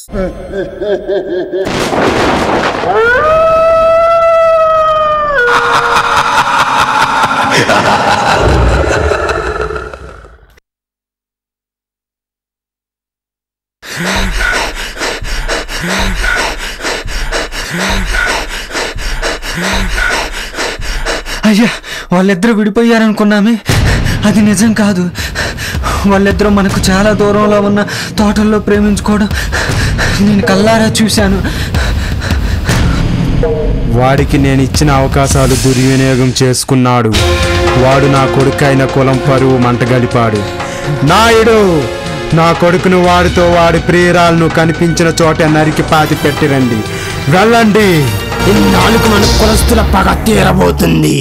అయ్యా వాళ్ళిద్దరూ విడిపోయారనుకున్నామే అది నిజం కాదు వాళ్ళిద్దరూ మనకు చాలా దూరంలో ఉన్న తోటల్లో ప్రేమించుకోవడం నేను కల్లారా చూశాను వాడికి నేను ఇచ్చిన అవకాశాలు దుర్వినియోగం చేసుకున్నాడు వాడు నా కొడుకైన కులం పరువు మంటగలిపాడు నాయుడు నా కొడుకును వాడితో వాడి ప్రియురాలను కనిపించిన చోట నరికి పాతి పెట్టిరండి వెళ్ళండి ఇన్నాళ్ళకు మన కులస్తుల పగ తీరబోతుంది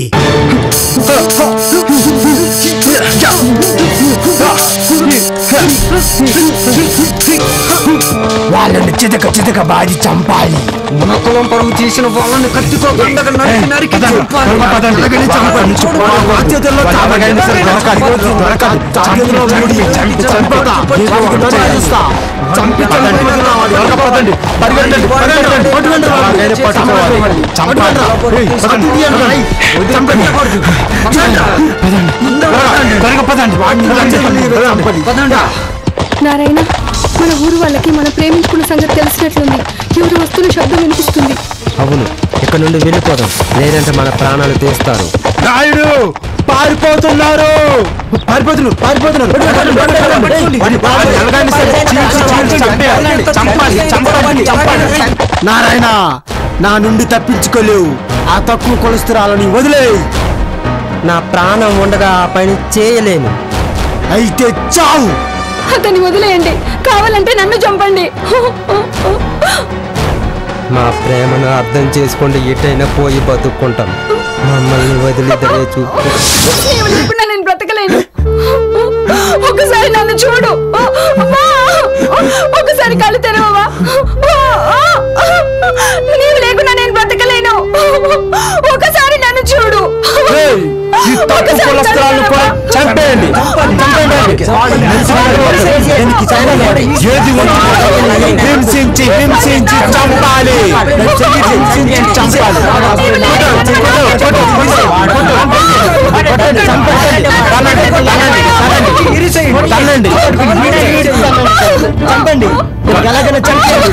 వాళ్ళని చితక చితక బాధి చంపాలి మన కులం పరువు తీసిన వాళ్ళని కత్తితో గంటకు నరికి నరికి చంపాలి. అలాగని చంపాలి. బాధ్యతల్లో ఎలాగైనా సరే దొరకాలి. దొరకాలి. చేతిలో ముడి చంపి చంపుతా. చేస్తా. చంపి చంపుతా. పదండి. పరిగెత్తండి. పరిగెత్తండి. ఎలాగైనా పట్టుకోవాలి. చంపాలి. ఏయ్, పదండి. త్వరగా పదండి. నారాయణ మన ఊరు వాళ్ళకి మనం ప్రేమించుకున్న సంగతి తెలిసినట్లుంది ఎవరు వస్తున్న శబ్దం వినిపిస్తుంది అవును ఇక్కడ నుండి వెళ్ళిపోదాం లేదంటే మన ప్రాణాలు తీస్తారు నాయుడు పారిపోతున్నారు పారిపోతున్నారు పారిపోతున్నారు ఎలాగైనా సరే చీల్చి చీల్చి చంపేయాలి. చంపాలి చంపాలి చంపాలి నారాయణ నా నుండి తప్పించుకోలేవు ఆ తక్కువ కొలెస్ట్రాలని వదిలే నా ప్రాణం ఉండగా ఆ పని చేయలేను అయితే చావు అతన్ని వదిలేయండి కావాలంటే నన్ను చంపండి మా ప్రేమను అర్థం చేసుకోండి ఎటైనా పోయి బతుక్కుంటాం మమ్మల్ని వదిలి దయచూ నీవు లేకుండా నేను బ్రతకలేను ఒకసారి నన్ను చూడు అమ్మా! ఒకసారి కళ్ళు తెరవవా నీవు లేకుండా నేను బ్రతకలేను ఒకసారి నన్ను చూడు ఈ తక్కువ ఒకసారి కొలెస్ట్రాల్ కూడా చంపేయండి చంపేయండి ఏది ఉంచుకోవాలి? హింసించి హింసించి చంపాలి హింసించి చంపాలి తల్లండి చంపండి ఎలాగైనా చంపండి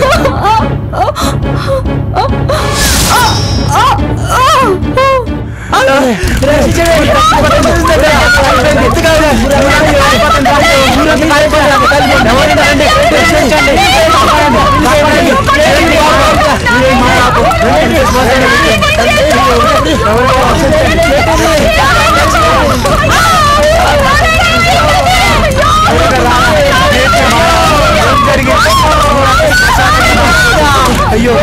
అయ్యో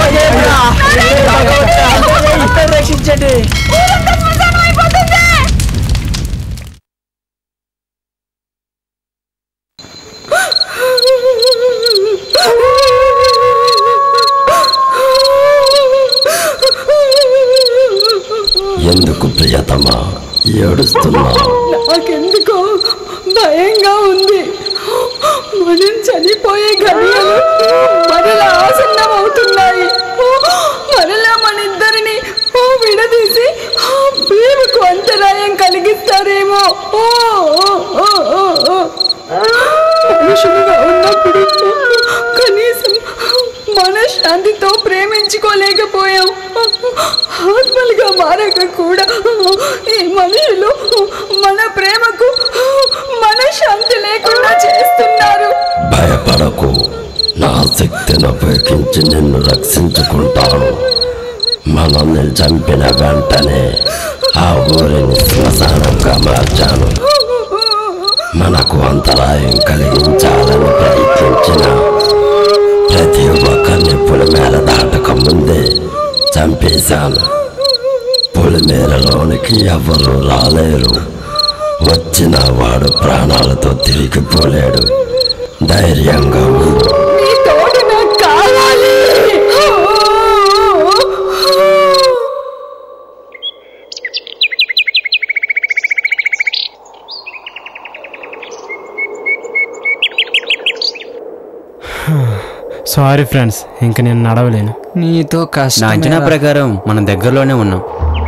రక్షించండి ఎందుకు ప్రియతమా ఏడుస్తున్నావు నాకెందుకో భయంగా ఉంది మనం చనిపోయే గడియలు మనలా ఆసన్నం అవుతున్నాయి మనలా మన ఇద్దరిని ఓ విడదీసి ఆ ప్రేమకు అంతరాయం కలిగిస్తారేమో ఓ, ఓ, ఓ, ఓ, ఓ. మనుషులుగా ఉన్నప్పుడు కనీసం మనశ్శాంతితో ప్రేమించుకోలేకపోయాం ఆత్మలుగా మారక కూడా ఈ మనుషులు మన ప్రేమకు మనశ్శాంతి లేకుండా చేస్తున్నారు భయపడకు నా శక్తిని ఉపయోగించి నిన్ను రక్షించుకుంటాను మనల్ని చంపిన వెంటనే ఆ ఊరిని శ్మశానంగా మార్చాను మనకు అంతరాయం కలిగించాలని ప్రయత్నించిన ప్రతి ఒక్కరిని పులిమేర దాటక ముందే చంపేశాను పులిమేరలోనికి ఎవరు రాలేరు వచ్చిన వాడు ప్రాణాలతో తిరిగిపోలేడు ధైర్యంగా ఉండు నీ తోడు నాకు కావాలి సారీ ఫ్రెండ్స్ ఇంక నేను నడవలేను నీతో నా కష్టం అంచనా ప్రకారం మనం దగ్గరలోనే ఉన్నాం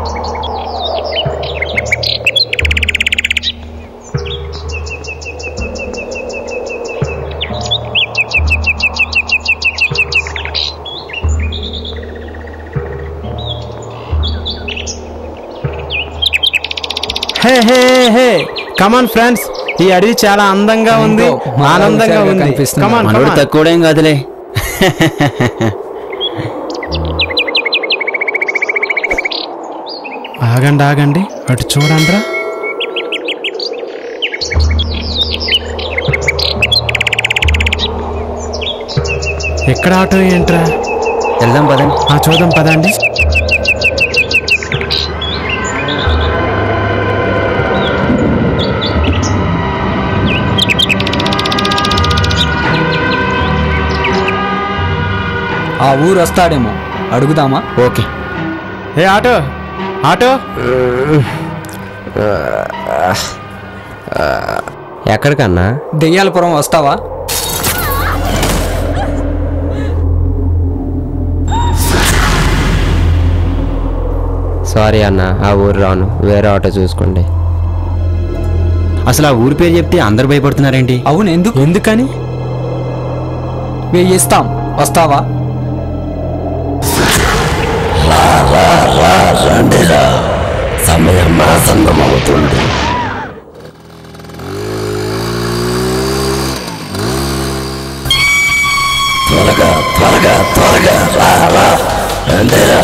హే హే హే కమాన్ ఫ్రెండ్స్ ఈ అడవి చాలా అందంగా ఉంది ఏంటో, మా ఆనందంగా విశాలంగా ఉంది కనిపిస్తుంది. కమాన్ మనోడు తక్కువడేం కాదులే ఆగండి ఆగండి అటు చూడండిరా ఎక్కడ ఆటో ఏంట్రా వెళ్దాం పదండి ఆ చూద్దాం పదండి ఆ ఊరు వస్తాడేమో అడుగుదామా ఓకే ఏ ఆటో ఆటో ఎక్కడికన్నా దెయ్యాలపురం వస్తావా సారీ అన్న ఆ ఊరు రాను వేరే ఆటో చూసుకోండి అసలు ఆ ఊరి పేరు చెప్తే అందరు భయపడుతున్నారేంటి అవును ఎందుకు ఎందుకని వేయిస్తాం వస్తావా రండిరా సమయం ఆసన్నమవుతుంది త్వరగా త్వరగా త్వరగా రా రా రండిరా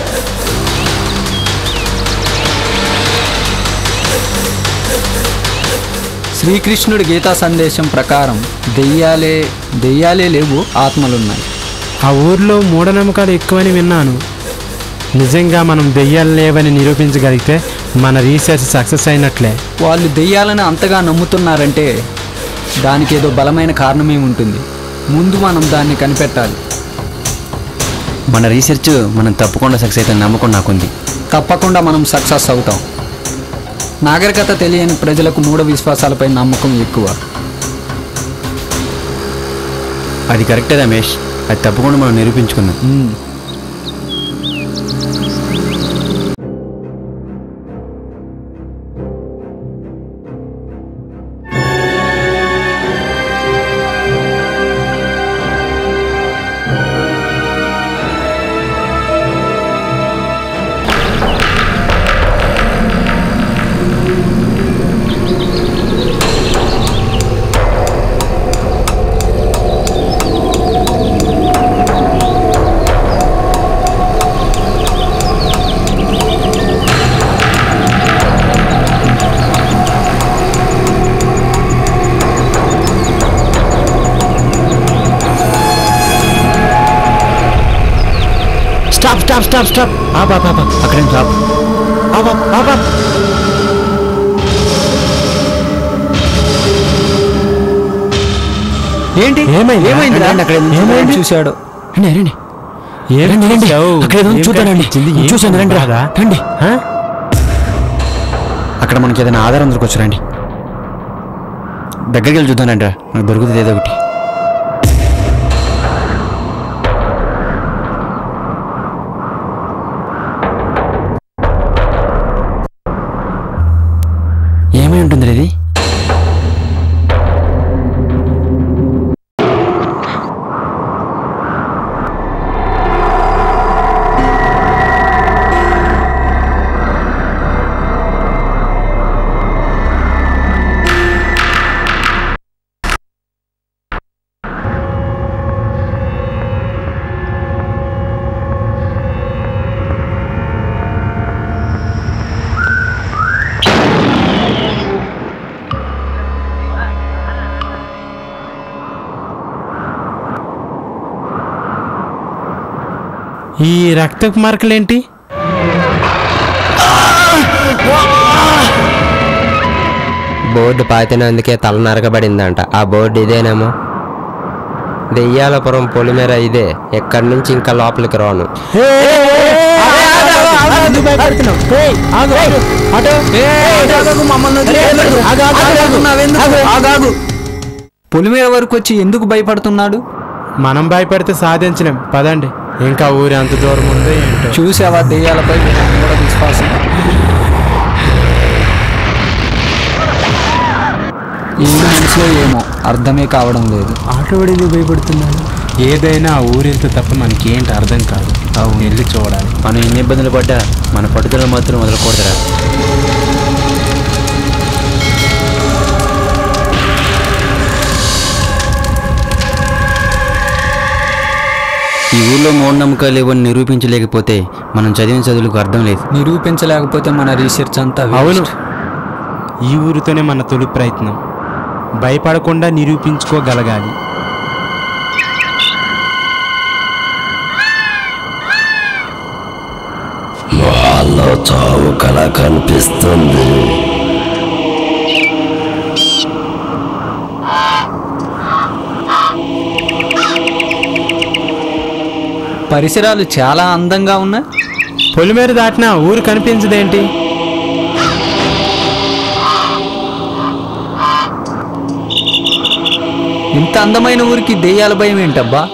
శ్రీకృష్ణుడి గీతా సందేశం ప్రకారం దెయ్యాలే దెయ్యాలే లేవు ఆత్మలున్నాయి ఆ ఊర్లో మూఢనమ్మకాలు ఎక్కువని విన్నాను నిజంగా మనం దెయ్యాలు లేవని నిరూపించగలిగితే మన రీసెర్చ్ సక్సెస్ అయినట్లే వాళ్ళు దెయ్యాలని అంతగా నమ్ముతున్నారంటే దానికి ఏదో బలమైన కారణమే ఉంటుంది ముందు మనం దాన్ని కనిపెట్టాలి మన రీసెర్చ్ మనం తప్పకుండా సక్సెస్ అయితే నమ్మకం నాకుంది తప్పకుండా మనం సక్సెస్ అవుతాం నాగరికత తెలియని ప్రజలకు మూఢ విశ్వాసాలపై నమ్మకం ఎక్కువ అది కరెక్టే రమేష్ అది తప్పకుండా మనం నిరూపించుకుందాం మ్మ్. స్టాప్ స్టాప్ స్టాప్ స్టాప్ ఆపా పాపా అక్కడేం స్టాప్ ఆపా ఆపా ఏంటి ఏమైంది? ఏమైంది రండి, అక్కడ ఏదో ఏమైంది చూశాడు రండి రండి ఏం రండి, రండి. చూసావు? అక్కడ ఏదో ఏం చూద్దాం రండి. కనిపించింది? ఏం చూశాను, రండి, రా. బాధ? రండి. ఆ? అక్కడ మనకి ఏదైనా ఆధారం దొరకొచ్చు రండి దగ్గరికి వెళ్ళి చూద్దానంట నాకు దొరుకుతుంది ఏదో ఒకటి ఏమై ఉంటుంది ఇది ఈ రక్తపు మార్కులేంటి బోర్డు పాతినందుకే తల నరకబడిందంట ఆ బోర్డు ఇదేనేమో దెయ్యాలపురం పొలిమేర ఇదే ఎక్కడి నుంచి ఇంకా లోపలికి రాను ఆగాగు. పొలిమేర వరకు వచ్చి ఎందుకు భయపడుతున్నాడు మనం భయపడితే సాధించలేం పదండి ఇంకా ఊరి ఎంత దూరం ఉందో ఏంటో చూసావా దెయ్యాలపై వీళ్ళ మూఢ విశ్వాసం ఏమి మనసులో ఏమో అర్థమే కావడం లేదు ఆటోడిని భయపడుతున్నాడు ఏదైనా ఆ ఊరితో తప్ప మనకి ఏంటి అర్థం కాదు అవును వెళ్ళి చూడాలి మనం ఎన్ని ఇబ్బందులు పడ్డా మన పట్టుదల మాత్రం వదలకూడదురా ఈ ఊర్లో మూఢనమ్మకాలు లేవని నిరూపించలేకపోతే మనం చదివిన చదువులకు అర్థం లేదు నిరూపించలేకపోతే మన రీసెర్చ్ అంతా waste. అవును ఈ ఊరితోనే మన తొలి ప్రయత్నం భయపడకుండా నిరూపించుకోగలగాలి వాళ్ళలో చావు కళ కనిపిస్తుంది పరిసరాలు చాలా అందంగా ఉన్నాయి పొలిమేర దాటినా ఊరు కనిపించదేంటి ఇంత అందమైన ఊరికి దెయ్యాల భయం ఏంటబ్బా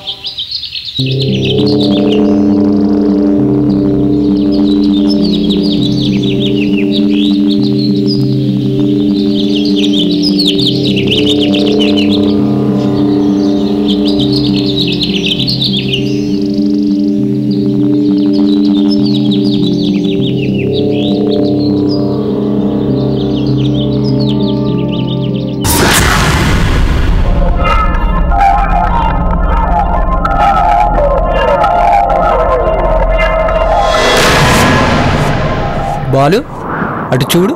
బాలు అటు చూడు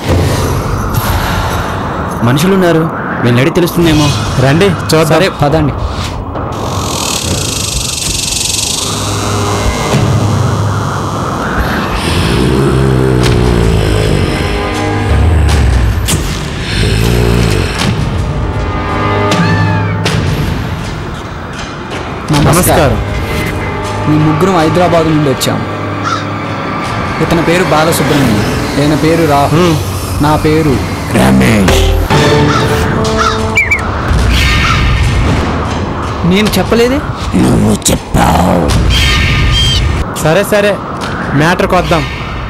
మనుషులు ఉన్నారు వీళ్ళని అడిగి తెలుస్తుందేమో రండి చూద్దాం సరే పదండి నమస్కారం మీ ముగ్గురం హైదరాబాద్ నుండి వచ్చాం ఇతని పేరు బాలసుబ్రహ్మణ్యం ఈయన పేరు రాహుల్ నా పేరు రమేష్ నేను చెప్పలేదే నువ్వు చెప్పావు సరే సరే మ్యాటర్కి వద్దాం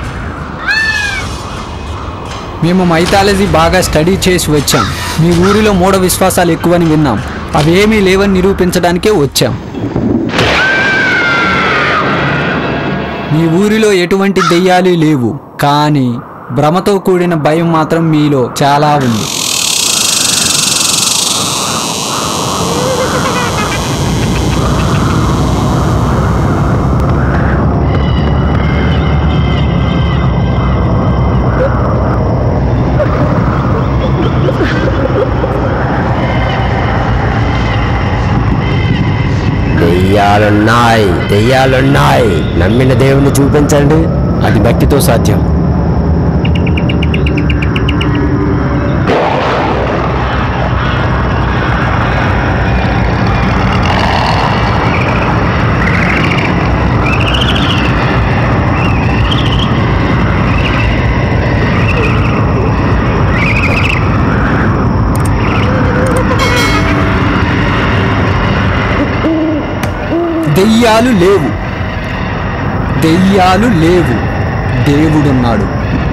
మేము మైథాలజీ బాగా స్టడీ చేసి వచ్చాం మీ ఊరిలో మూఢ విశ్వాసాలు ఎక్కువని విన్నాం అవేమీ లేవని నిరూపించడానికే వచ్చాం మీ ఊరిలో ఎటువంటి దెయ్యాలు లేవు కానీ భ్రమతో కూడిన భయం మాత్రం మీలో చాలా ఉంది దెయ్యాలున్నాయి దెయ్యాలున్నాయి నమ్మిన దేవుని చూపించండి అది భక్తితో సాధ్యం దెయ్యాలు లేవు దెయ్యాలు లేవు దేవుడున్నాడు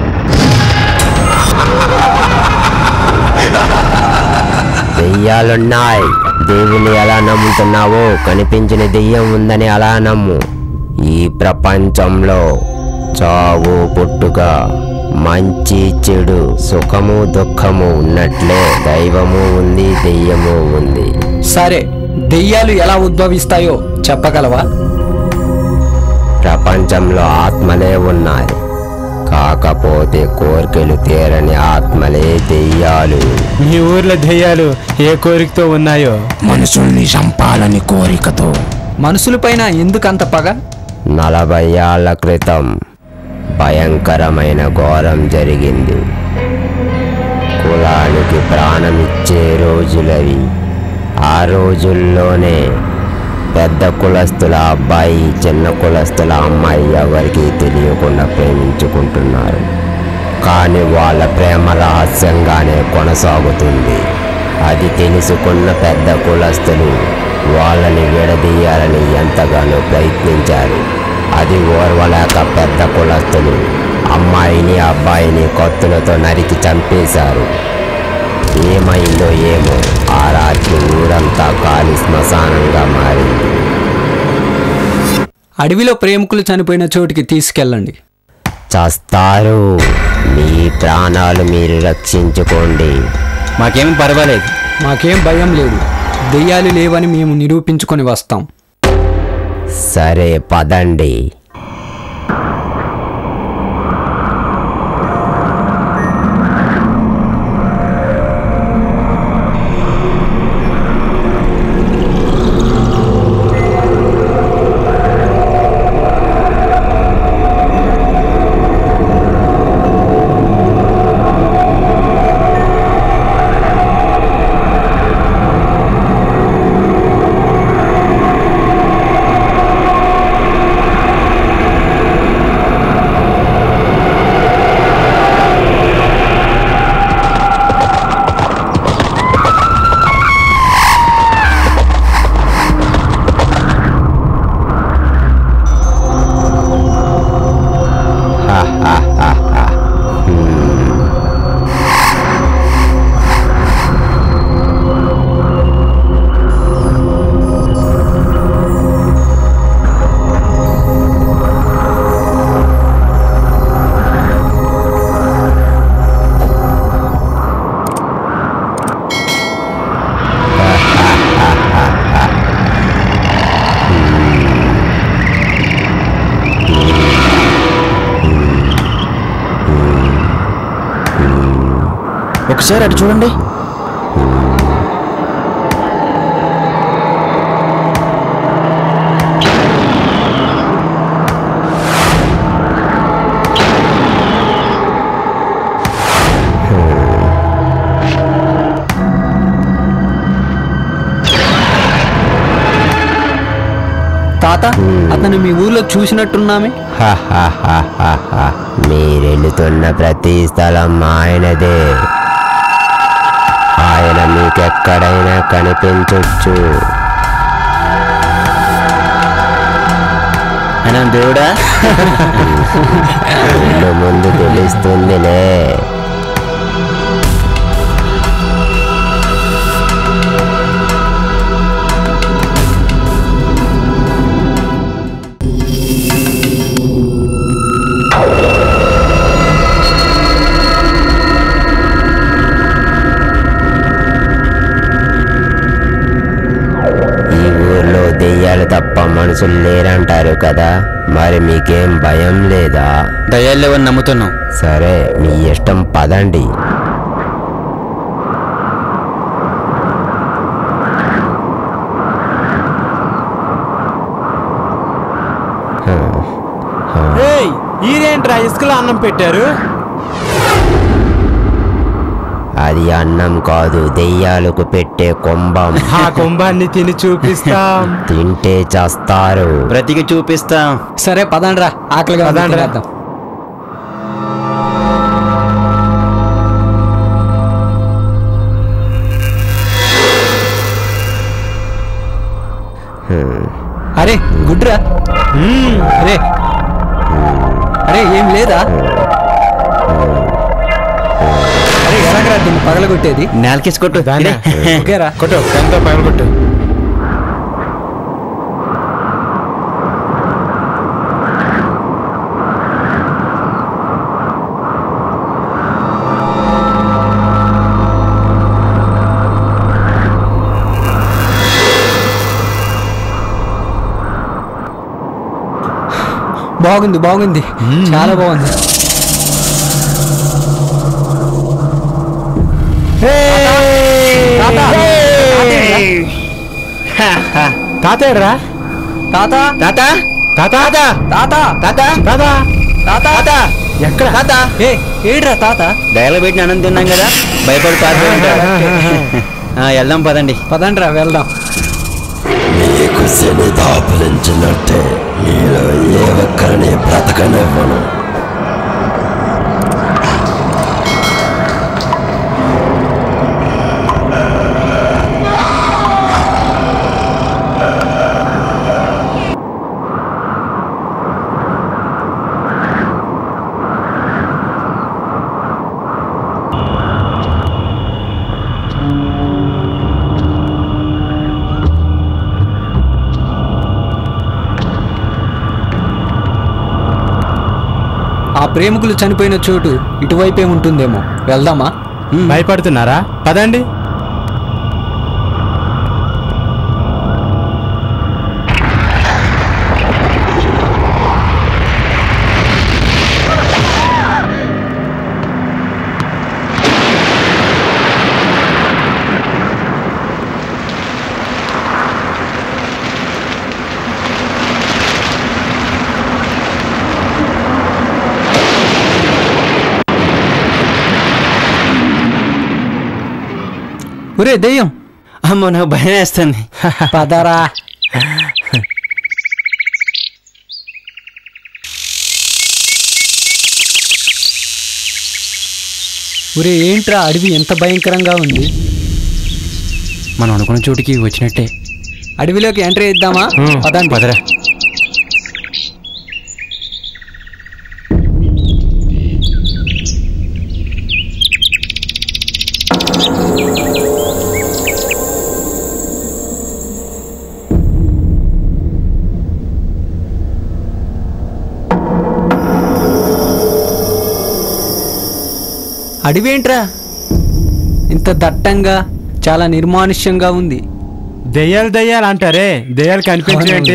దెయ్యాలున్నాయి దేవుని ఎలా నమ్ముతున్నావో కనిపించిన దెయ్యం ఉందని అలా నమ్ము ఈ ప్రపంచంలో చావు పుట్టుక మంచి చెడు సుఖము దుఃఖము ఉన్నట్లే దైవము ఉంది దెయ్యము ఉంది సరే దెయ్యాలు ఎలా ఉద్భవిస్తాయో చెప్పగలవా ప్రపంచంలో ఆత్మలే ఉన్నాయి కాకపోతే కోరికలు తీరని ఆత్మలే దెయ్యాలు మీ ఊర్లో దెయ్యాలు ఏ కోరికతో ఉన్నాయో మనుషుల్ని చంపాలని కోరికతో మనుషులపైన ఎందుకంత పగ నలభై ఏళ్ల క్రితం భయంకరమైన ఘోరం జరిగింది కులానికి ప్రాణమిచ్చే రోజులవి ఆ రోజుల్లోనే పెద్ద కులస్తుల అబ్బాయి చిన్న కులస్తుల అమ్మాయి ఎవరికీ తెలియకుండా ప్రేమించుకుంటున్నారు కానీ వాళ్ళ ప్రేమ రహస్యంగానే కొనసాగుతుంది అది తెలుసుకున్న పెద్ద కులస్తులు వాళ్ళని విడదీయాలని ఎంతగానో ప్రయత్నించారు అది ఓర్వలేక పెద్ద కులస్తులు అమ్మాయిని అబ్బాయిని కొత్తులతో నరికి చంపేశారు ఏమైందో ఏమో ఆ రాత్రి ఊరంతా కాలి శ్మశానంగా మారింది అడవిలో ప్రేమికులు చనిపోయిన చోటికి తీసుకెళ్ళండి చస్తారు మీ ప్రాణాలు మీరు రక్షించుకోండి మాకేం పర్వాలేదు మాకేం భయం లేదు దెయ్యాలు లేవని మేము నిరూపించుకొని వస్తాం సరే పదండి ఒకసారి అటు చూడండి తాత అతను మీ ఊర్లో చూసినట్టున్నామే హహహహహ. మీరెళ్తున్న ప్రతి స్థలం ఆయనదే ఆయన మీకెక్కడైనా కనిపించొచ్చు ఆయన దేవుడా ముందు ముందు తెలుస్తుందిలే ఈ ఊర్లో దెయ్యాలు తప్ప మనుషులు లేరంటారు కదా మరి మీకేం భయం లేదా దయాలు లేవని నమ్ముతున్నాం సరే మీ ఇష్టం పదండి ఈరేంట్రా ఇసుకలో అన్నం పెట్టారు అది అన్నం కాదు దెయ్యాలకు పెట్టే కుంభం ఆ కుంభాన్ని తిని చూపిస్తాం తింటే చేస్తారు బ్రతికి చూపిస్తాం సరే పదండ్రా ఆకలిగా ఉంది, పదండ్రా. తినేద్దాం. అరే గుడ్రా అరే అరే ఏం లేదా అరే ఎలాగరా దీన్ని పగలగొట్టేది నేలకేసి కొట్టు దాన్నే. ఇదే. ఓకేరా కొట్టు ఎంతో పైన కొట్టు బాగుంది బాగుంది చాలా బాగుంది తాత! తాతయ్యరా తాత తాత తాత తాత తాత తాత తాత తాత ఎక్కడ తాత ఏ ఏడ్రా తాత దయలో పెట్టిన అన్నం తిన్నాం కదా భయపడి పారిపోయి ఉంటాడు. ఆ, వెళ్దాం పదండి పదండ్రా వెళ్దాం మీకు శని దాపులించినట్టే మీలో ఏ ఒక్కరిని బ్రతకనివ్వను ఆ ప్రేమికులు చనిపోయిన చోటు ఇటువైపే ఉంటుందేమో వెళ్దామా భయపడుతున్నారా పదండి ఒరే దెయ్యం అమ్మో నాకు భయం వేస్తుంది పదరా ఒరే ఏంట్రా అడవి ఎంత భయంకరంగా ఉంది మనం అనుకున్న చోటుకి వచ్చినట్టే అడవిలోకి ఎంట్రీ ఇద్దామా హ్మ్. పదండి పదరా అడవి ఏంట్రా ఇంత దట్టంగా చాలా నిర్మానుష్యంగా ఉంది దెయ్యాలు దెయ్యాలు అంటారే దెయ్యాలు కనిపించినట్టే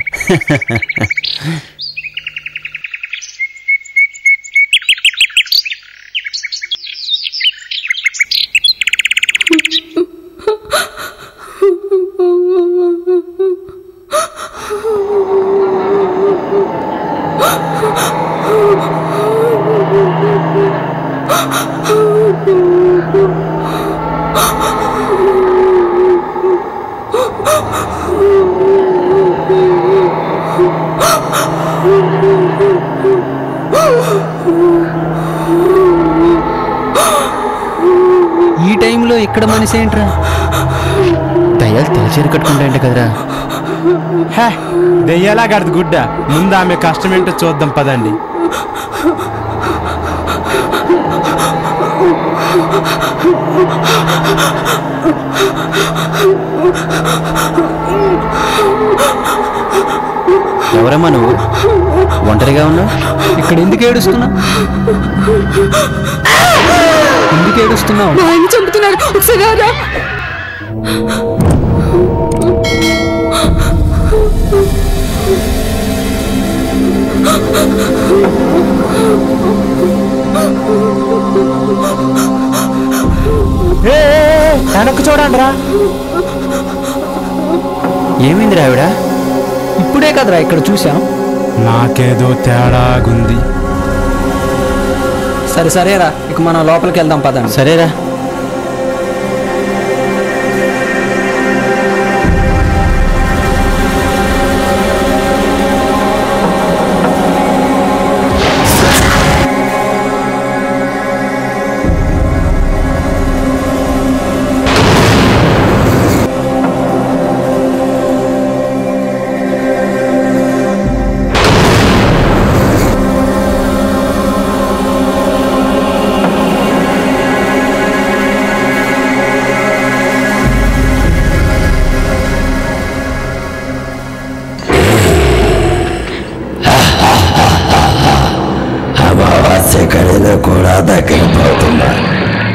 ఈ టైంలో ఇక్కడ మనిషి ఏంట్రా దయ్యాలు తెలచేరు కట్టుకుంటాయంట కదరా హే, దెయ్యాలా గడదు గుడ్డ ముందు ఆమె కష్టం ఏంటో చూద్దాం పదండి ఎవరమ్మా నువ్వు ఒంటరిగా ఉన్నావు ఇక్కడ ఎందుకు ఏడుస్తున్నా ఎందుకు ఏడుస్తున్నావు మా ఆయన చంపుతున్నారు ఒకసారి రారా ఏ, ఏ, ఏ, వెనక్కి చూడండి రా ఏమైంది రావిడ ఇప్పుడే కదరా ఇక్కడ చూసాం నాకేదో తేడాగుంది సరే సరేరా ఇక మనం లోపలికి వెళ్దాం పదండి సరేరా అమావాస్య కళలు కూడా దగ్గర పోతున్నాయి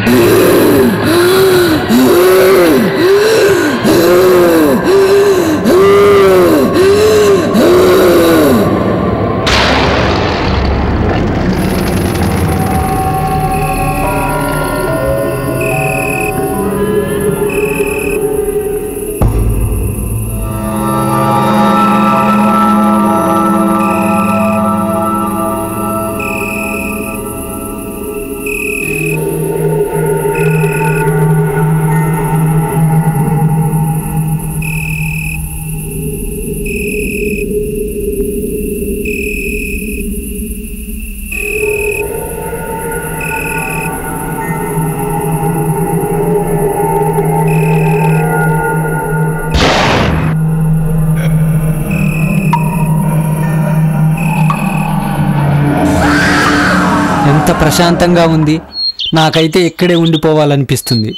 ఎంత ప్రశాంతంగా ఉంది నాకైతే ఇక్కడే ఉండిపోవాలనిపిస్తుంది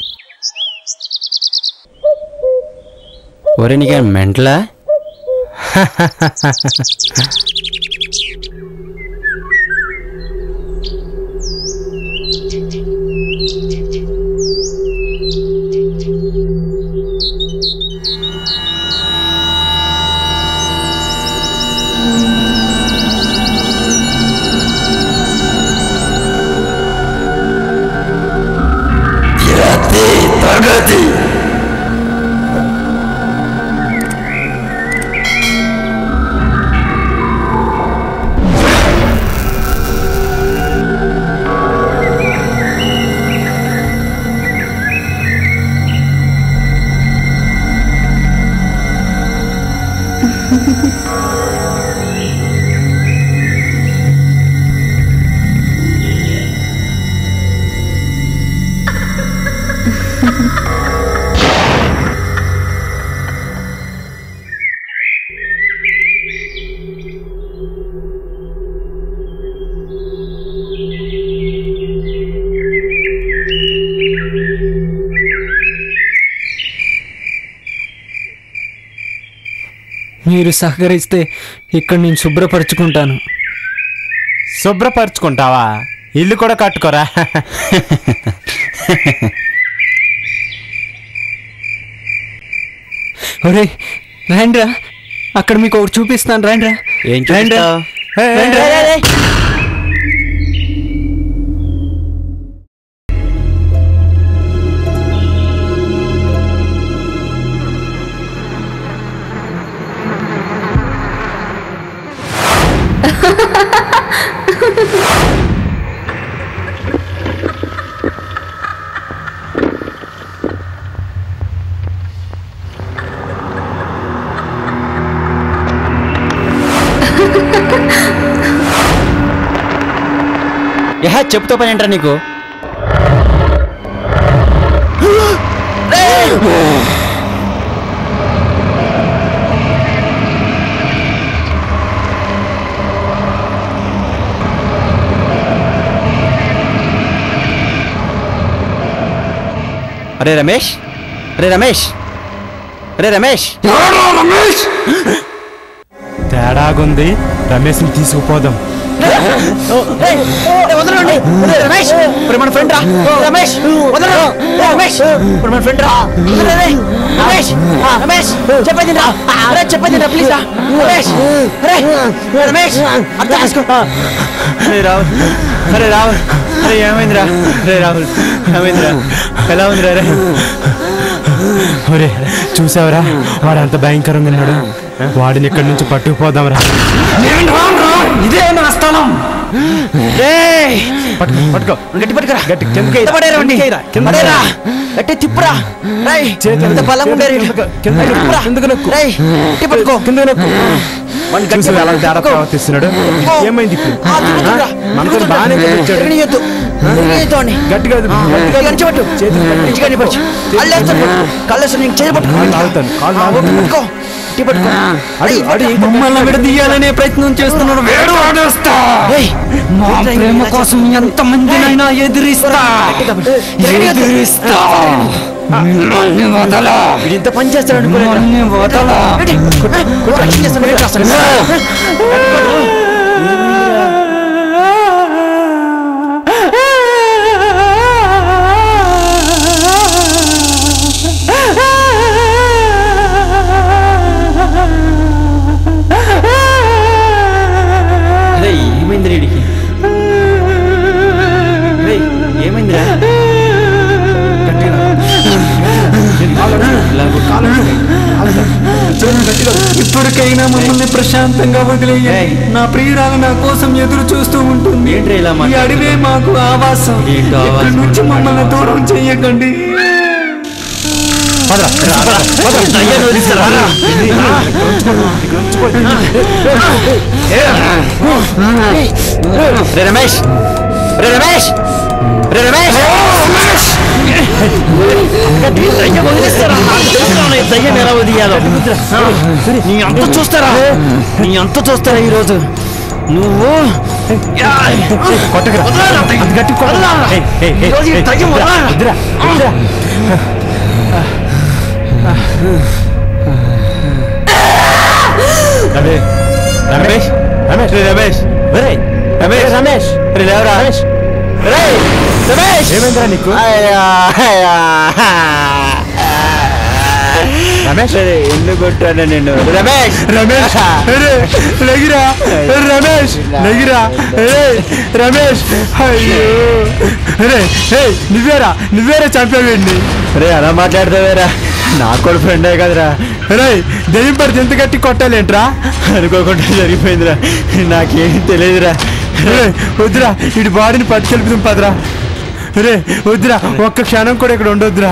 ఒరే నీకే మెంటలా మీరు సహకరిస్తే ఇక్కడ నేను శుభ్రపరచుకుంటాను శుభ్రపరచుకుంటావా ఇల్లు కూడా కట్టుకోరా ఒరే రండ్రా అక్కడ మీకు ఒకటి చూపిస్తాను రండ్రా ఏం రండ్రా చూపిస్తావ్? రండ్రా. యహ చెప్తా పని ఏంట్రా నీకు అరే రమేష్ అరే రమేష్ అరే రమేష్ తేడాగుంది రమేష్ని తీసుకుపోదాం వదలండి రమేష్ ఇప్పుడు మన ఫ్రెండ్ రా రమేష్ వదలరా రమేష్ ఇప్పుడు మన ఫ్రెండ్ రా వదలరా రేయ్. రమేష్ రమేష్ చెప్పండి రా అరే చెప్పండి రా ప్లీజ్ రా రమేష్ అరే రమేష్ అర్థం చేసుకో అరే రాహుల్ అరే రాహుల్ అరే ఏమైందిరా అరే రాహుల్ ఏమైందిరా ఎలా ఉందిరా రే ఒరే చూసావరా వాడు అంత భయంకరంగా ఉన్నాడు వాడిని ఇక్కడి నుంచి పట్టుకుపోదాం రా ఇదే నా స్థలం పట్టుకో పట్టుకో గట్టి పట్టుకురా గట్టి కిందకి పడేరండి పడేరా గట్టి తిప్పురా రై ఎంత బలంగా ఉండేరు తిప్పురా రేయ్ గట్టి పట్టుకో కింద నొక్కు వాడిని గట్టి చూసావా ఎలా తేడా పట్టుకో. ప్రవర్తిస్తున్నాడు పట్టుకో. ఏమైంది ఇప్పుడు ఆ, తిప్పుతుండ్రా. మనతో తిప్పుతుండ్రా. బాగానే కనిపించాడు. తిరగనీయొద్దు. తిరగనీయొద్దు వాడిని. గట్టిగా గట్టిగా కనిపించబట్టు. మంచిగా కనిపించు. కళ్ళేస్తాను. కళ్ళేస్తాను. నీకు చేయి పట్టుకో. కాళ్ళు లాగుతాను, కాళ్ళు ఆ, లాగుతాను. పట్టుకో. గట్టి పట్టుకో. అడి అడి మమ్మల్ని విడదీయాలనే ప్రయత్నం చేస్తున్నారు వేడు ఆడేస్తా ఏయ్, మా ప్రేమ కోసం ఎంత మందినైనా ఎదిరిస్తా ఎదిరిస్తా మిమ్మల్ని వదలా వీడు ఇంత పని చేస్తాడు అనుకోలేదు మిమ్మల్ని వదలా ఏమైంది వీడికి రేయ్, ఏమైందిరా ఇప్పటికైనా మమ్మల్ని ప్రశాంతంగా వదిలేయండి నా ప్రియురాలు నా కోసం ఎదురు చూస్తూ ఉంటుంది ఏంట్రా ఇలా ఈ మాట్లాడుతున్నావ్? అడవే మాకు ఆవాసం ఏంటో ఇక్కడి ఆవాసం నుంచి మమ్మల్ని దూరం చెయ్యకండి రే రమేష్ రే రమేష్ రే రమేష్ దయ్యం వదిలేస్తారా? నాకు తెలుసురా నీ దయ్యం ఎలా వదిలేయాలో. నీ అంత చూస్తారా నీ అంత చూస్తారా ఈరోజు నువ్వు కొట్టకరా వదలరా దయ్యం. అది గట్టి కొట్టు. వదలరా. ఏయ్, ఏయ్, ఏయ్, ఈరోజు ఈ ఏయ్, దయ్యం వద్దురా, వదలరా. వద్దురా, వద్దురా. రమేష్ రమేష్ రమేష్ రే రమేష్ ఒరేయ్, రమేష్ రమేష్ రే లేవరా రమేష్ రమేష్ ఏమైందిరా నీకు రమేష్ ఎందుకు కొట్టాను నేను రమేష్ రమేష్ అరే లగిరా రమేష్ లగిరా అరే రమేష్ అయ్యో అరే హే నువ్వేరా నువ్వేరా చంపేవండి రే అలా మాట్లాడతావేరా నాకు కూడా ఫ్రెండే కదరా అరే దెయ్యం పడితే ఎంత గట్టి కొట్టాలేంట్రా అనుకోకుండా జరిగిపోయిందిరా నాకేం తెలియదురా అరే వద్దురా ఇటు బాడీని పట్టుకెళ్ళిపోతాం పదరా అరే వద్దురా ఒక్క క్షణం కూడా ఇక్కడ ఉండొద్దురా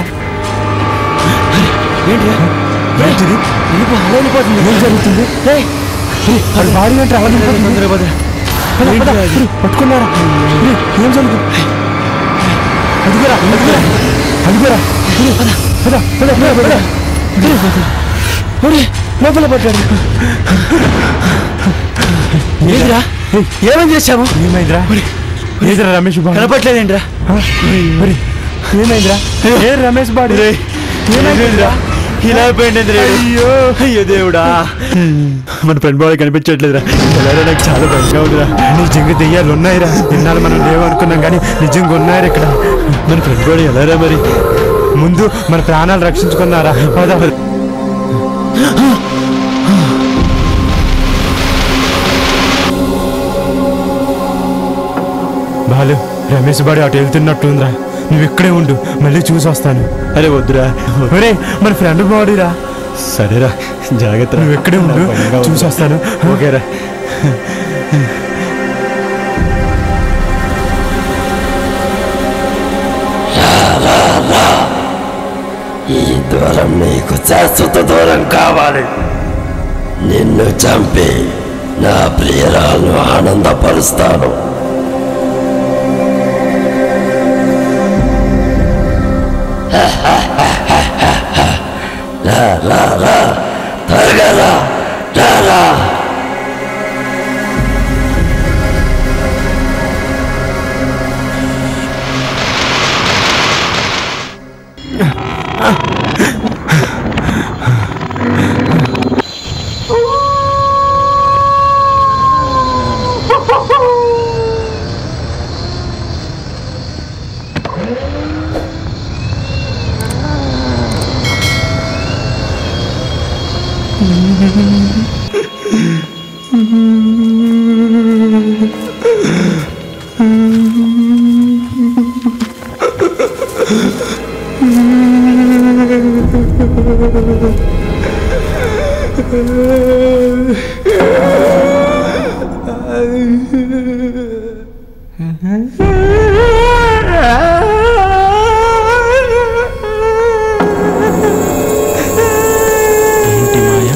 ఏంటిది ఏం జరుగుతుంది ఏయ్, ఏయ్, వాడి బాడీ ఏంటి అలా వెళ్ళిపోతుంది? పద, పద, అరే, పట్టుకున్నారా అరే, ఏం జరుగుతుంది అదిగోరా అదిగోరా అదిగోరా అరే, పద పద పద పద పద అరే, అరే, లోపల పడ్డాడు ఏంటిరా ఏమేం చేశాము ఏమైందిరా ఏదిరా రమేష్ బాడీ కనపట్లేదేంట్రా ఆ? ఒరే, ఏమైందిరా ఏ రమేష్ బాడీ ఏమైందిరా ఇలా అయిపోయింది అయ్యో అయ్యో దేవుడా మన ఫ్రెండ్ బాయ్ కనిపించట్లేదురా ఎలా నాకు చాలా భయంగా ఉందిరా నిజంగా దెయ్యాలు ఉన్నాయిరా ఇన్నాళ్ళు మనం లేవు అనుకున్నాం కానీ నిజంగా ఉన్నాయిరా ఇక్కడ మన ఫ్రెండ్ బాయ్ ఎలారా మరి ముందు మన ప్రాణాలు రక్షించుకున్నారా పద పద. బాలు రమేష్ బాడి అటు వెళ్తున్నట్టుందిరా నువ్వు ఇక్కడే ఉండు మళ్ళీ చూసి వస్తాను అరే వద్దురా ఒరే మన ఫ్రెండ్ బాడీరా సరేరా జాగ్రత్త నువ్వు ఇక్కడే ఉండు చూసి వస్తాను ఓకేరా ఈ దూరం నీకు శాశ్వత దూరం కావాలి నిన్ను చంపి నా ప్రియురాలను ఆనందపరుస్తాను రా రా రా త్వరగా రా రా రా ఏంటి మాయ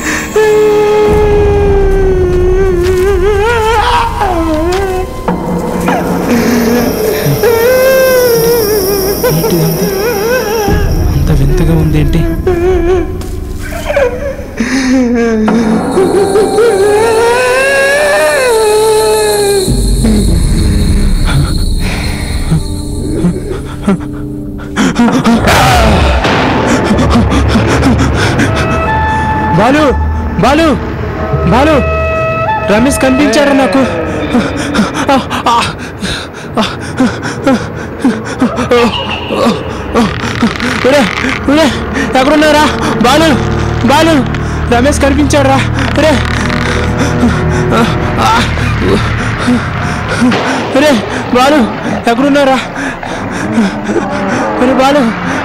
అంత వింతగా ఉంది ఏంటి బాలు బాలు బాలు రమేష్ కనిపించారా నాకు ఒరే, ఒరే, ఎక్కడున్నారా బాలు బాలు రమేష్ కనిపించాడురా రే రే బాలు ఎక్కడున్నారా ఒరే బాలు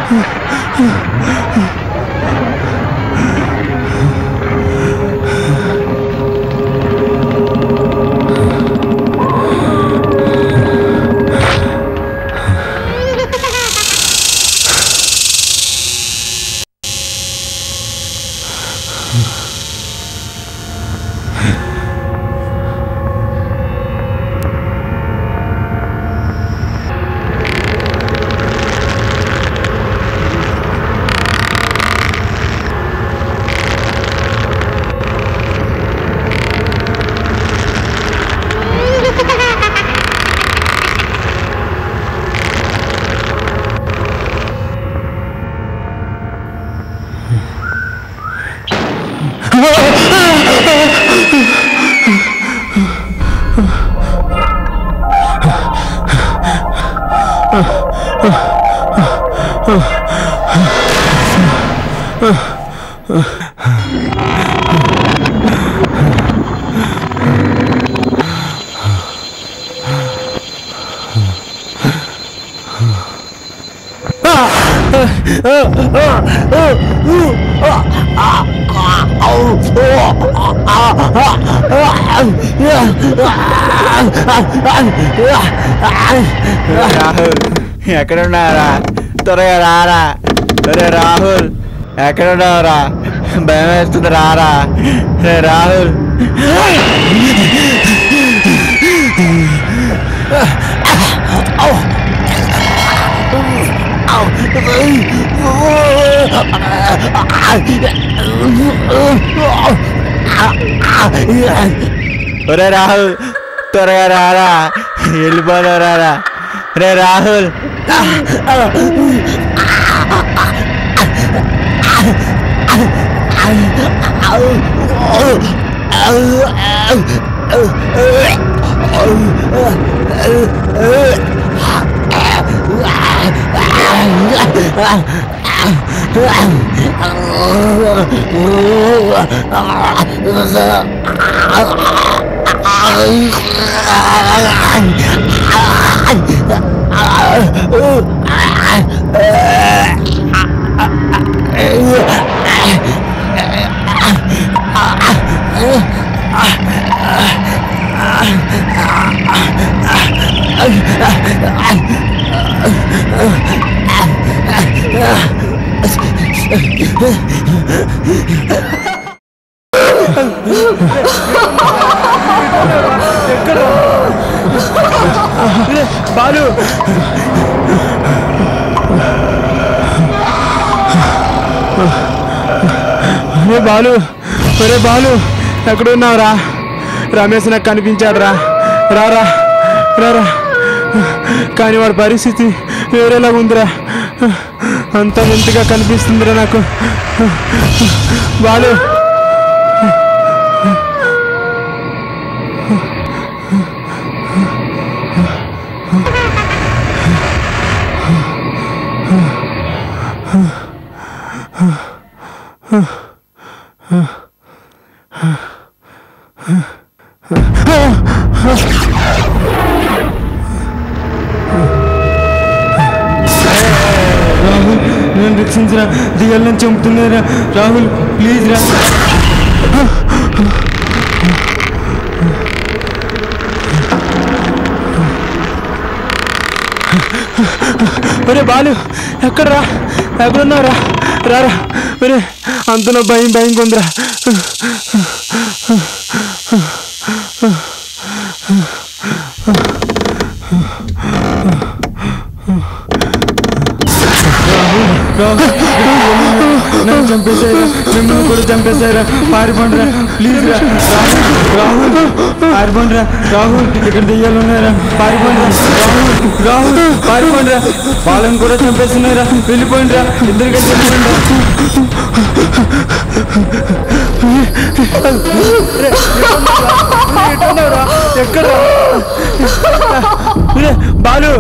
రాహుల్ ఎక్కడున్నారా త్వరగా రారా రే రాహుల్ ఎక్కడున్నారా భయం వేస్తుంది రారా రే రాహుల్ ఒరే రాహుల్ త్వరగా రారా వెళ్ళిపోదాం రారా రే రాహుల్ బాలు ఒరే బాలు ఒరే బాలు ఎక్కడున్నావురా రమేష్ నాకు కనిపించాడు రా రారా రారా కానీ వాడి పరిస్థితి వేరేలా ఉందిరా అంత వింతగా కనిపిస్తుందిరా నాకు బాలు రాహుల్ నేను రక్షించరా దిగల్ని చంపుతున్నారా రాహుల్ ప్లీజ్ రా ఒరే బాలు ఎక్కడరా ఎక్కడున్నారా రారా ఒరే అంతలో భయం భయం కొందిరా నన్ను చంపేశారా మిమ్మల్ని కూడా చంపేశారా పారిపోండిరా ప్లీజ్ రా రాహుల్ రాహుల్ పారిపోండిరా రాహుల్ ఇక్కడ దెయ్యాలు ఉన్నారా పారిపోండిరా రాహుల్ రాహుల్ పారిపోండిరా వాళ్ళని కూడా చంపేస్తున్నారా వెళ్ళిపోండిరా ఇద్దరు కలిసి వెళ్ళిపోండిరా ఎక్కడ బాలు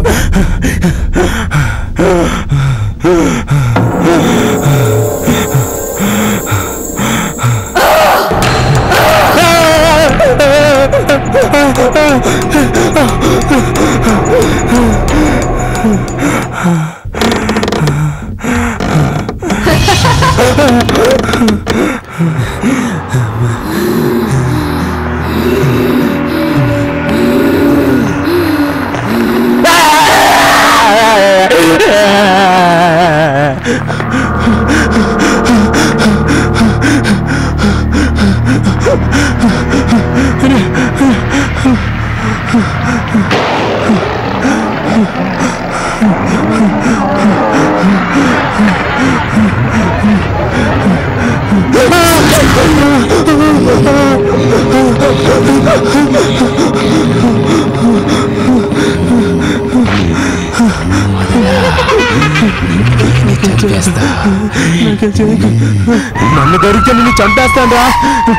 నన్ను దొరికితే నిన్ను చంపేస్తాను రా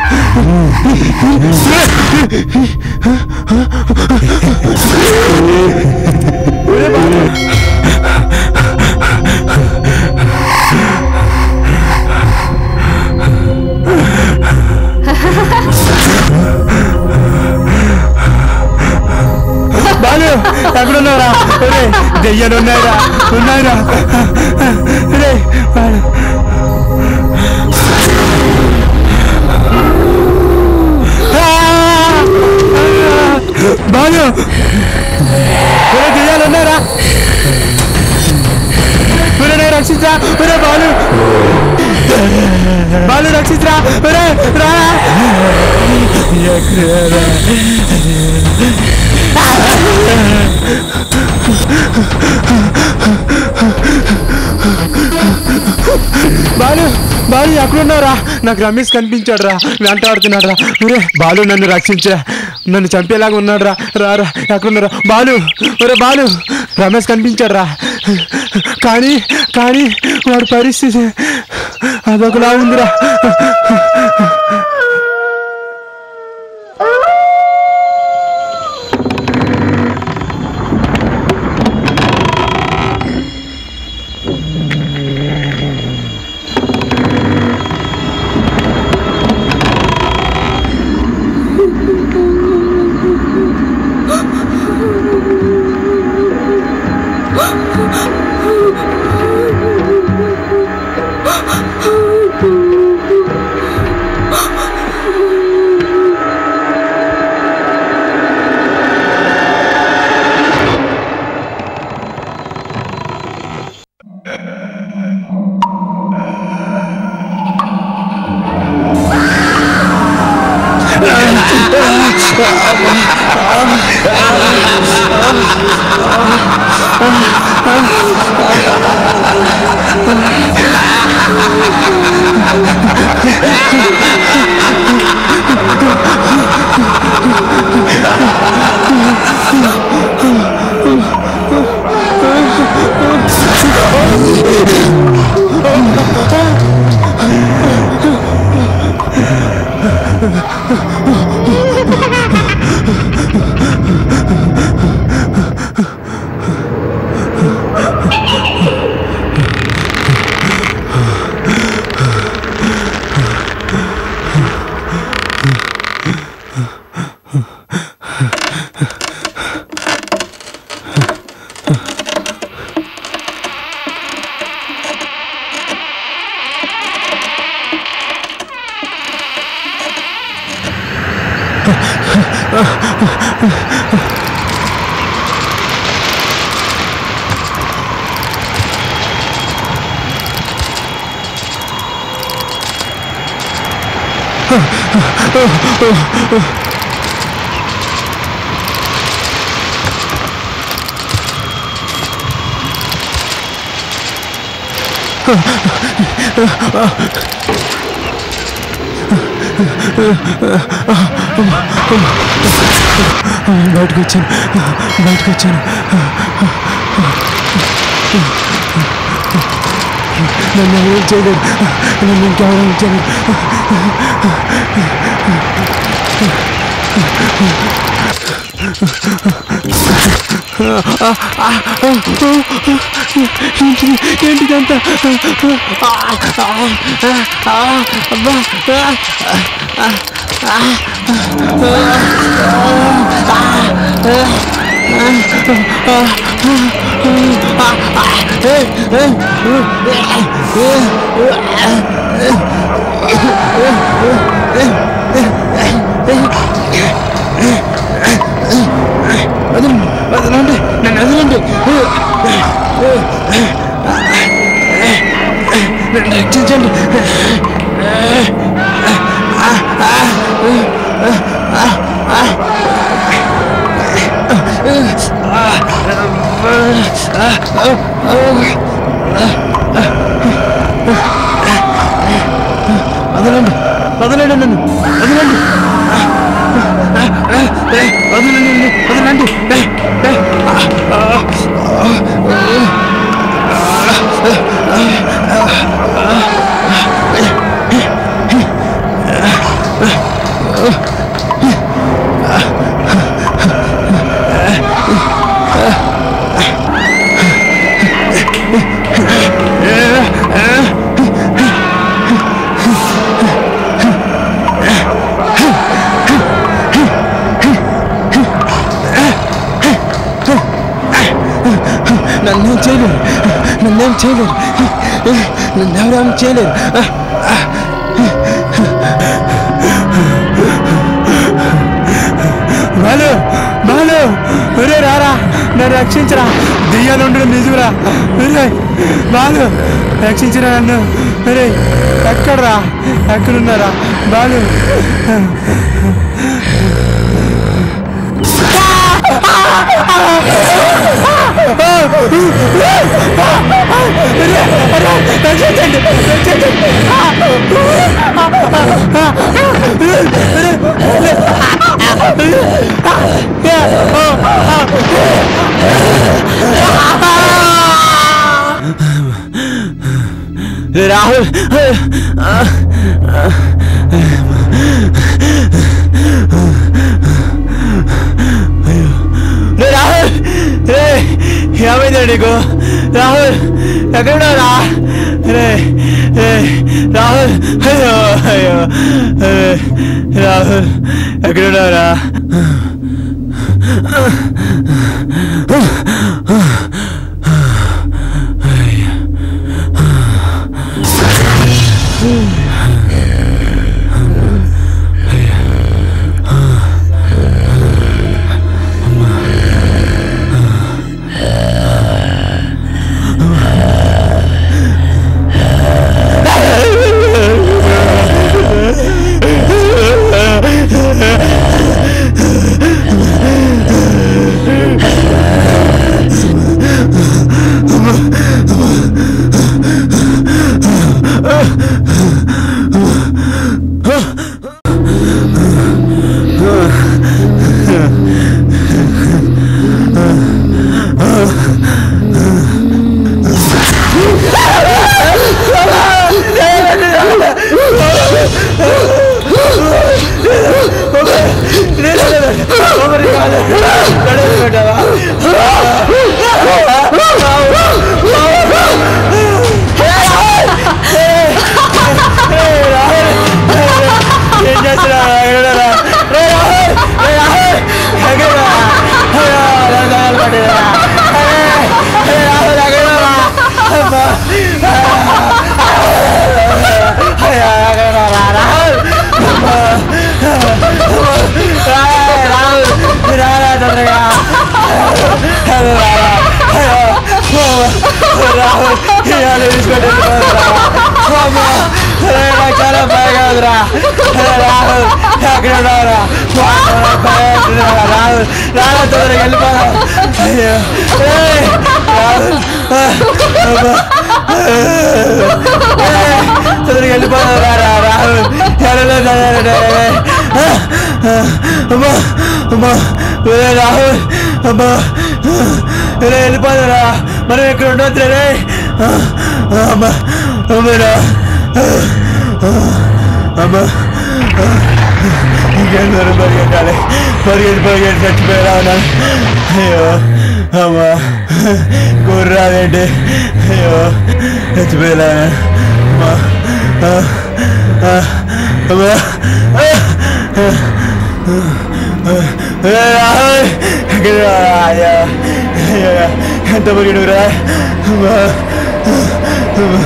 బాలు ఎక్కడున్నారా ఒరే దెయ్యాలు ఉన్నాయిరా ఉన్నాయిరా ఒరే బాలు బాలు ఒరే దెయ్యాలు ఉన్నారా ఒరే నేను రక్షించరా ఒరే బాలు బాలు రక్షించరా ఒరే రా బాలు బాలు ఎక్కడున్నారా నాకు రమేష్ కనిపించాడు రా వెంటాడుతున్నాడు రా ఒరే బాలు నన్ను రక్షించా నన్ను చంపేలాగా ఉన్నాడు రా రారా ఎక్కడున్నారా బాలు ఒరే బాలు రమేష్ కనిపించాడు రా కానీ కానీ వాడి పరిస్థితి అదొకలా ఉందిరా బయటకు వచ్చాను బయటకు వచ్చాను నన్ను ఏం చేయలేదు నన్ను ఇంకెవరూ చేయలేదు ఏంటి ఏంటిదంతా వదలండి వదలండి నన్ను వదలండి నన్ను రక్షించండి వదలండి వదలండి నన్ను వదలండి వదలండి వదలండి నన్నేం చేయలేరు నన్నేం చేయలేరు నన్ను ఎవరేం చేయలేరు బాలు బాలు ఒరే రారా నన్ను రక్షించరా దెయ్యాలు ఉండడం నిజురా ఒరే బాలు రక్షించరా నన్ను ఒరే ఎక్కడరా ఎక్కడున్నారా బాలు రక్షించండి రక్షించండి రాహుల్ రే రాహుల్ రే ఏమైందా నీకు రాహుల్ ఎక్కడున్నారా రే రే రాహుల్ అయ్యో అయ్యో రే రాహుల్ ఎక్కడున్నారా రాహుల్ ఇవాళ తీసుకొని వెళ్ళిపోదురా అమ్మా రే, నాకు చాలా భయంగా ఉందిరా రే, రాహుల్ ఎక్కడ ఉన్నావురా వాడు నాకు భయం వేస్తుందిరా. రాహుల్ రాహుల్ తొందరగా వెళ్ళిపోదాం అయ్యో రేయ్, రాహుల్ ఆ, అమ్మా. రేయ్, తొందరగా వెళ్ళిపోదాం రా రా, రాహుల్ ఎడలో అమ్మా అమ్మా రే, రాహుల్ అమ్మా రే, వెళ్ళిపోదారా మనం ఇక్కడ ఉండొద్దు రే అమ్మా అమ్మరా అమ్మా ఇంకేం దూరం పరిగెట్టాలి పరిగెట్టి పరిగెట్టి చచ్చిపోయేలా ఉన్నాను అయ్యో అమ్మా కుర్రాదేంటి అయ్యో చచ్చిపోయేలా ఉన్నాను. అమ్మా ఆ, ఆ, అమ్మా ఆ, ఆ, ఆ, రాహుల్ ఎక్కడ అయ్యా అయ్యా ఎంత పరిగెడురా అమ్మా అమ్మా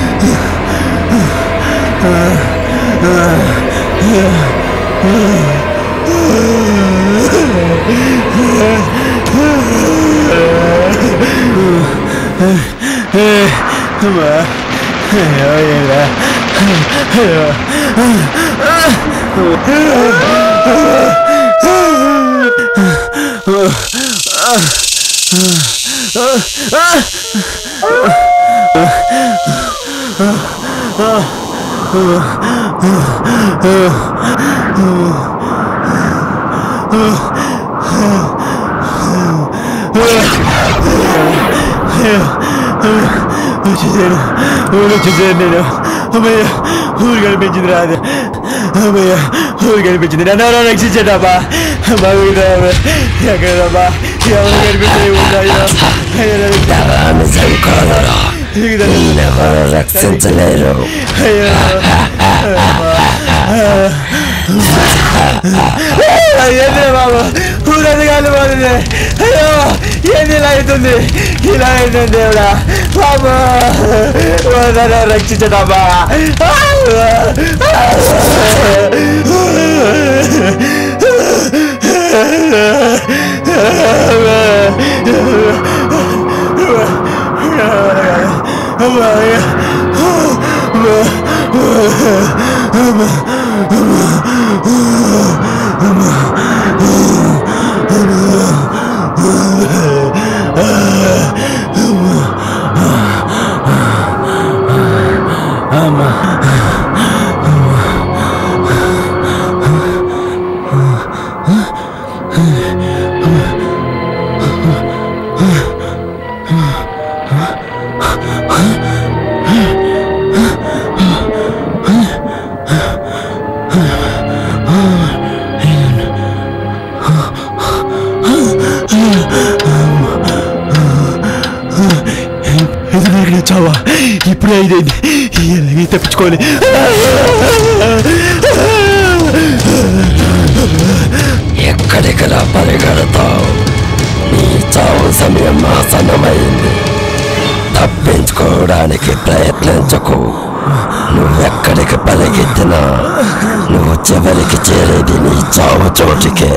అమ్మా అయ్యో ఏరా అయ్యో వచ్చేసాను ఊరు వచ్చేసాను నేను అమ్మయ్య ఊరు కనిపించింది రాదు అమ్మయ్య ఊరు కనిపించింది నన్ను ఎవరో రక్షించాడమ్మా బాగుందా ఎక్కడమ్మా ఎవరు కనిపించే ఉన్నాయో నిజం కాదరా నిన్నెవరు రక్షించలేరు అయ్యో ఏంద్రే బాబు ఊరది కాదు పోతుంది అయ్యో ఏంది ఇలా అవుతుంది ఇలా అవుతుంది దేవుడా బాబు నన్ను రక్షించడమ్మా ఇది చావా ఇప్పుడే ఐదైంది ఎలాగే తప్పించుకోవాలి ఎక్కడికలా పరిగెడతావు నీ చావు సమయం ఆసన్నమైంది తప్పించుకోవడానికి ప్రయత్నించకు నువ్వెక్కడికి పరిగెత్తినా నువ్వు చివరికి చేరేది నీ చావు చోటికే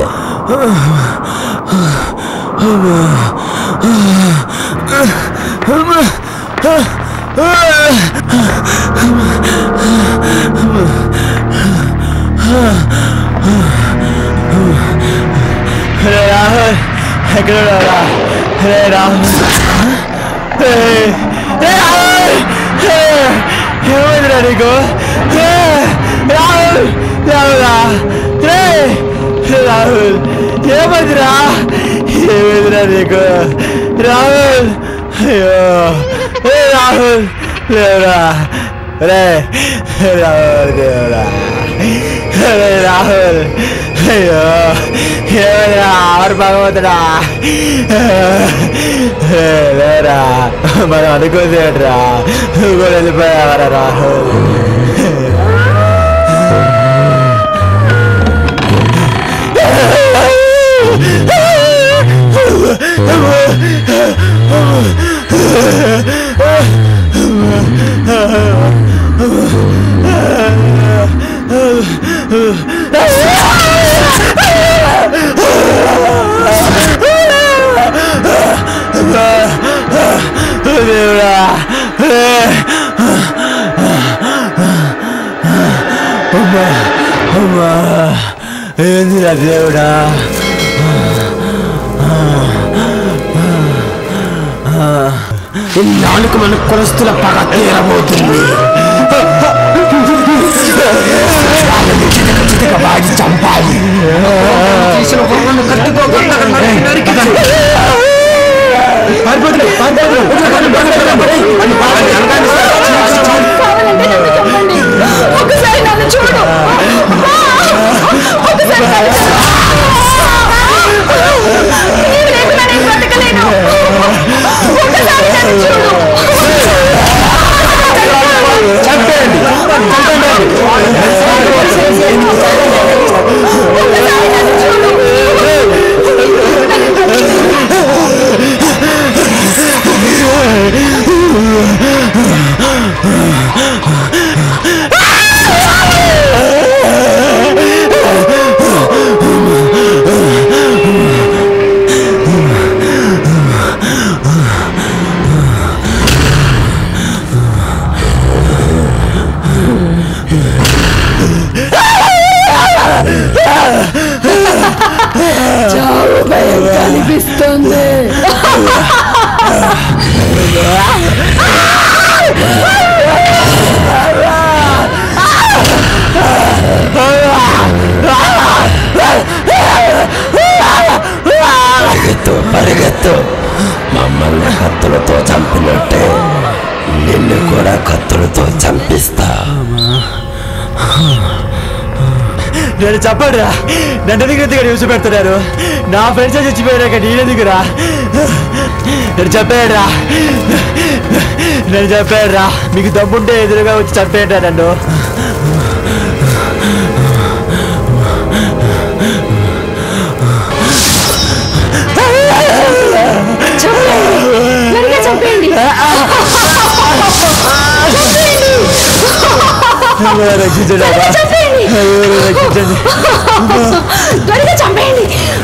రే రాహుల్ ఎక్కడ రా రే రాహుల్ రే రే రాహుల్ రే ఏమైందిరా నీకు రే రాహుల్ రాహులా రే రాహుల్ ఏమైందిరా ఏమైందిరా నీకు రాహుల్ అయ్యో రే రాహుల్ లేవురా రే రాహుల్ దేవుడా రే రాహుల్ అయ్యో ఏమైనా ఆరు భగవంతుడా లేరా మనం అనుకోసేట్రా నువ్వు కూడా వెళ్ళిపోయావరా రాహుల్ దేవుడా లేదురా దేవుడా ఇన్నాళ్ళకు మన కులస్తుల పగ తీరబోతుంది వాళ్ళని చితక చితక బాగి చంపాలి తీసిన బొమ్మను కత్తితో గొంతక నరికి నరికి పారిపోతుంది, కావాలంటే నన్ను చంపండి ఒకసారి నన్ను చూడు ఒకసారి నన్ను చూడు. నీవు లేకుండా నేను బ్రతకలేను ఒకసారి నన్ను చూడు ఒకసారి నన్ను చూడు చావు భయం కనిపిస్తుంది పరిగెత్తు పరిగెత్తు మమ్మల్ని కత్తులతో చంపినట్టే నిన్ను కూడా కత్తులతో చంపిస్తా నేను చెప్పడురా నన్ను ఎందుకు ఇంతగా న్యూస్ పెడుతున్నారు నా ఫ్రెండ్స్ చచ్చిపోయాక నేనెందుకురా నేను చెప్పాడురా నేను చెప్పాడురా మీకు దమ్ముంటే ఎదురుగా వచ్చి చంపేయరా నన్ను చంపేయండి నన్నుగా చంపేయండి రక్షించడా చంపేయండి రక్షించండి త్వరగా చంపేయండి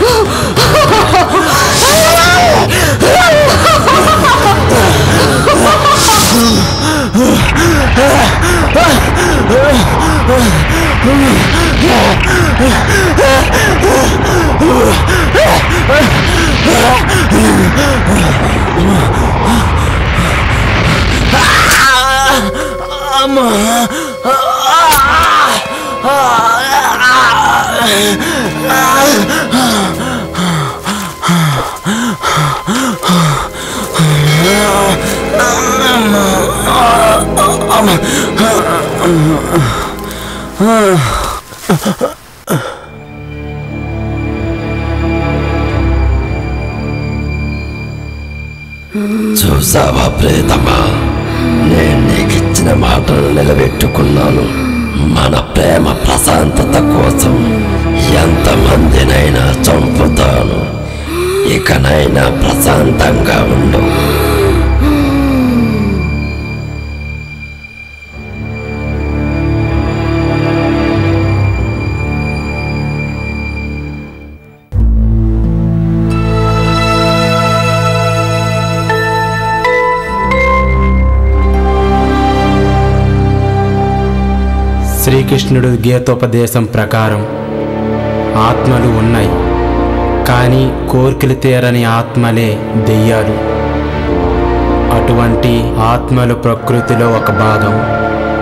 చూసావా ప్రేతమా నేను నీకిచ్చిన మాటలు నిలబెట్టుకున్నాను మన ప్రేమ ప్రశాంతత కోసం ఎంతమందినైనా చంపుతాను ఇకనైనా ప్రశాంతంగా ఉండు శ్రీకృష్ణుడు గీతోపదేశం ప్రకారం ఆత్మలు ఉన్నాయి కానీ కోర్కెలు తీరని ఆత్మలే దెయ్యాలు అటువంటి ఆత్మలు ప్రకృతిలో ఒక భాగం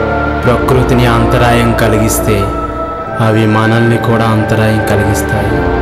ప్రకృతిని అంతరాయం కలిగిస్తే అవి మనల్ని కూడా అంతరాయం కలిగిస్తాయి